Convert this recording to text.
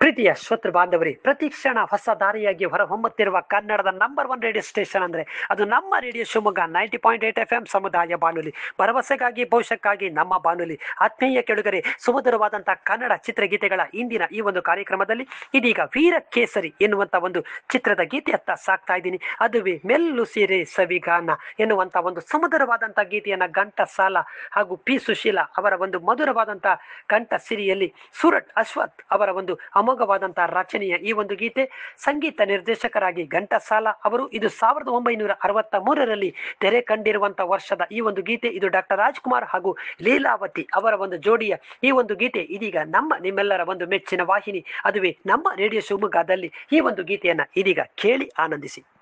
ಪ್ರೀತಿಯ ಶ್ರೋತೃ ಬಾಂಧವರೇ ಪ್ರತಿ ಕ್ಷಣ ಹೊಸ ದಾರಿಯಾಗಿ ಹೊರಹೊಮ್ಮುತ್ತಿರುವ ಕನ್ನಡದ ನಂಬರ್ ಒನ್ ರೇಡಿಯೋ ಸ್ಟೇಷನ್ ಅಂದ್ರೆ ಅದು ನಮ್ಮ radio Shivamogga ninety point eight F M ಸಮುದಾಯ ಬಾನುಲಿ ಭರವಸೆಗಾಗಿ ಭವಿಷ್ಯಕ್ಕಾಗಿ ನಮ್ಮ ಬಾನುಲಿ ಆತ್ಮೀಯ ಕೆಳುಗರೆ ಸುಮಧುರವಾದಂತಹ ಕನ್ನಡ ಚಿತ್ರಗೀತೆಗಳ ಇಂದಿನ ಈ ಒಂದು ಕಾರ್ಯಕ್ರಮದಲ್ಲಿ ಇದೀಗ ವೀರ ಕೇಸರಿ ಎನ್ನುವಂತ ಒಂದು ಚಿತ್ರದ ಗೀತೆಯತ್ತ ಸಾಕ್ತಾ ಇದ್ದೀನಿ ಅದುವೇ ಮೆಲ್ಲು ಸೀರೆ ಸವಿಗಾನ ಎನ್ನುವಂತ ಒಂದು ಸುಮಧುರವಾದಂತಹ ಗೀತೆಯನ್ನ ಗಂಟ ಸಾಲ ಹಾಗೂ ಪಿ ಸುಶೀಲ ಅವರ ಒಂದು ಮಧುರವಾದಂತಹ ಕಂಠ ಸಿರಿಯಲ್ಲಿ ಸೂರಟ್ ಅಶ್ವಥ್ ಅವರ ಒಂದು ಅಮೋಘವಾದಂತಹ ರಚನೆಯ ಈ ಒಂದು ಗೀತೆ ಸಂಗೀತ ನಿರ್ದೇಶಕರಾಗಿ ಘಂಟಸಾಲ ಅವರು ಇದು ಸಾವಿರದ ಒಂಬೈನೂರ ಅರವತ್ತ ಮೂರರಲ್ಲಿ ತೆರೆ ಕಂಡಿರುವಂತಹ ವರ್ಷದ ಈ ಒಂದು ಗೀತೆ ಇದು ಡಾಕ್ಟರ್ ರಾಜ್ಕುಮಾರ್ ಹಾಗೂ ಲೀಲಾವತಿ ಅವರ ಒಂದು ಜೋಡಿಯ ಈ ಒಂದು ಗೀತೆ ಇದೀಗ ನಮ್ಮ ನಿಮ್ಮೆಲ್ಲರ ಒಂದು ಮೆಚ್ಚಿನ ವಾಹಿನಿ ಅದುವೇ ನಮ್ಮ ರೇಡಿಯೋ ಶಿವಮೊಗ್ಗದಲ್ಲಿ ಈ ಒಂದು ಗೀತೆಯನ್ನ ಇದೀಗ ಕೇಳಿ ಆನಂದಿಸಿ